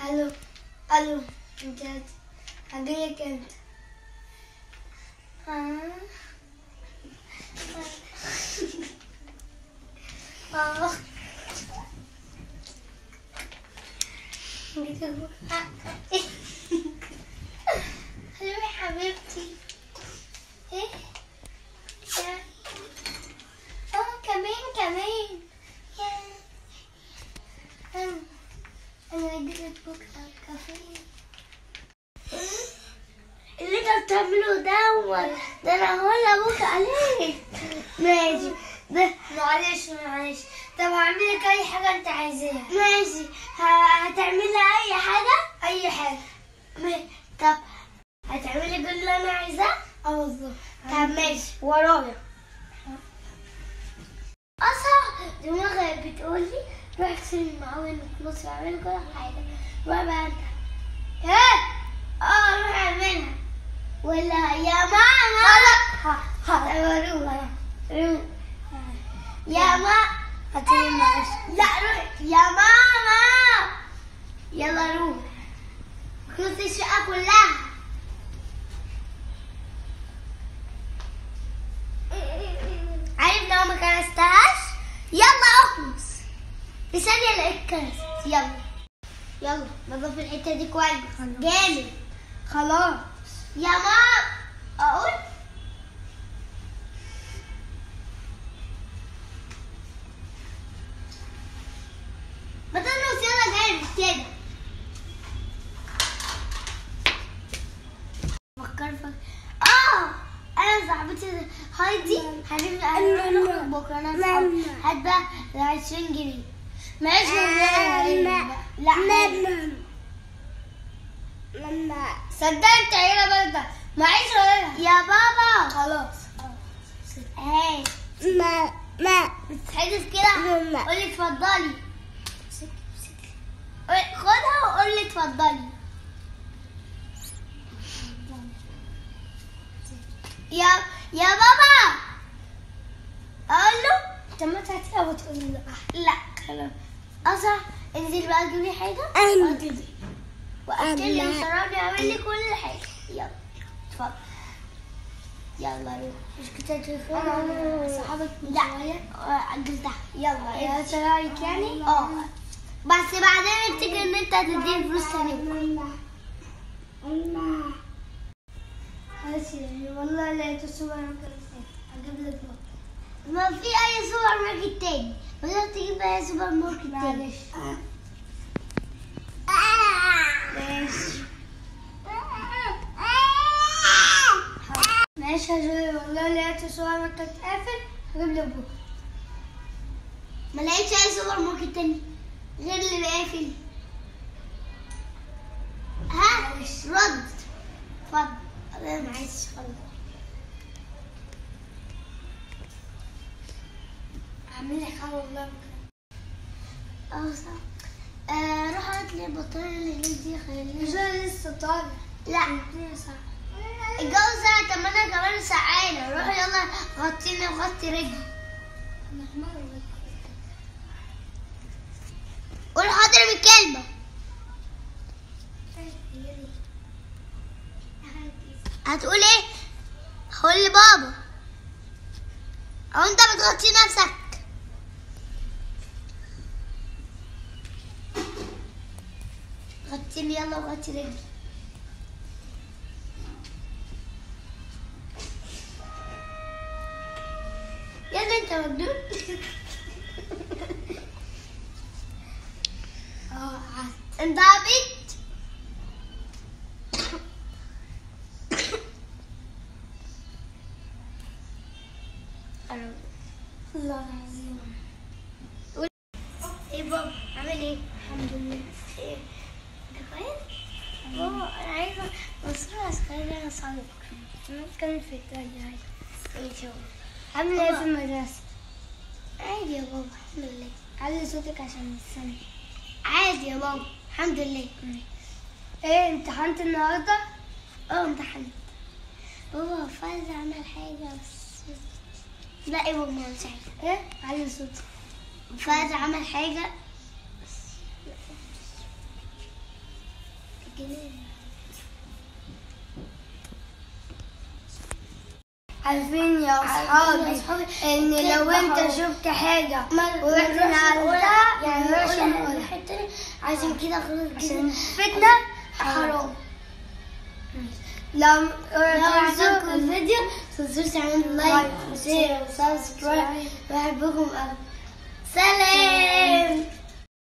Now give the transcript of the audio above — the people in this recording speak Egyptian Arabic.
الو الو انت هجيلك امتى اه اه الو يا حبيبتي ايه يا اه كمان كمان يا انا انا هجيلك بكره الكافيه اللي انت بتعمله ده ده انا هقول لابوك عليه ماشي ده معلش معلش طب هعمل لك اي حاجه انت عايزاها ماشي ه- هتعملي اي حاجه اي حاجه ما- طب هتعملي كل اللي انا عايزاه اه بالظبط طب ماشي ورايا اصلا دماغي بتقولي روح اغسل المعاون وخلاص اعمل كل حاجه روح بقى انت ها اه روح اعملها ولا يا ماما ها ها روح روح يا ما هاتي لا روح يا ماما يلا روح خلص الشقة كلها عارف لو ما كنستهاش يلا اخلص في ثانية لقيت كنست يلا يلا نظف الحتة دي كويس جامد خلاص يا ماما اقول ما تنقص يلا جامد كده فكر فكر اه انا صاحبتي هايدي هنبقى هنخرج بكره انا صاحبي هات بقى 20 جنيه معيش لا لا ماما صدقت عيله برضه معيش ولا يا بابا خلاص هاي ما ما بتتحدث كده قولي اتفضلي خدها وقول لي اتفضلي يا يا بابا اقول له انت ما تعطيها وتقول له لا خلاص اصلا انزل بقى جيب لي حاجه اقعدي واكل لي وشربني اعمل لي كل حاجه يلا اتفضل يلا روح مش كنت هتشوفها صحابك لا اجلتها يلا يا سرايك يعني اه بس بعدين افتكر ان انت هتديني فلوس تاني معلش والله لقيت السوبر ماركت هجيب لك ما في اي سوبر ماركت تاني ولا تجيب اي سوبر ماركت تاني معلش ماشي ماشي يا جوي والله لقيت السوبر ماركت قافل هجيب لك بكره ما لقيتش اي سوبر ماركت تاني غير اللي قافل ها رد اتفضل انا ما عايزش خلاص اعمل لك حاجه والله اه صح آه روح هات لي البطاريه اللي هناك دي خليني مش لسه طالع لا الجو ساعة طب ما انا كمان سعانة روح يلا غطيني وغطي رجلي قول حاضر بالكلمة هتقول ايه؟ هقول لبابا او انت بتغطي نفسك غطيني يلا وغطي رجلي يلا انت مجنون اه انت عبيط الله العظيم ايه بابا عامل ايه؟ الحمد لله ايه انت كويس؟ بابا انا عايزه مصروف عسكري انا صعب انا اتكلم في التانية عايزه ايه شغل عامل ايه في المدرسة؟ عادي يا بابا الحمد لله علي صوتك عشان السنة عادي يا بابا الحمد لله ايه امتحنت النهارده؟ اه امتحنت بابا فايز عمل حاجة بس لا ايه بابا مش عارف ايه؟ علي صوتك فايز عمل حاجة بس عارفين يا اصحابي ان لو انت شفت حاجه ورحت ورحت نقلتها يعني نقولها نقولها نقولها الناحية التانية عشان كده خلاص عشان كده فتنة حرام لو لو عجبكم عجبكم الفيديو متنسوش تعملوا لايك وشير وسبسكرايب بحبكم قوي سلام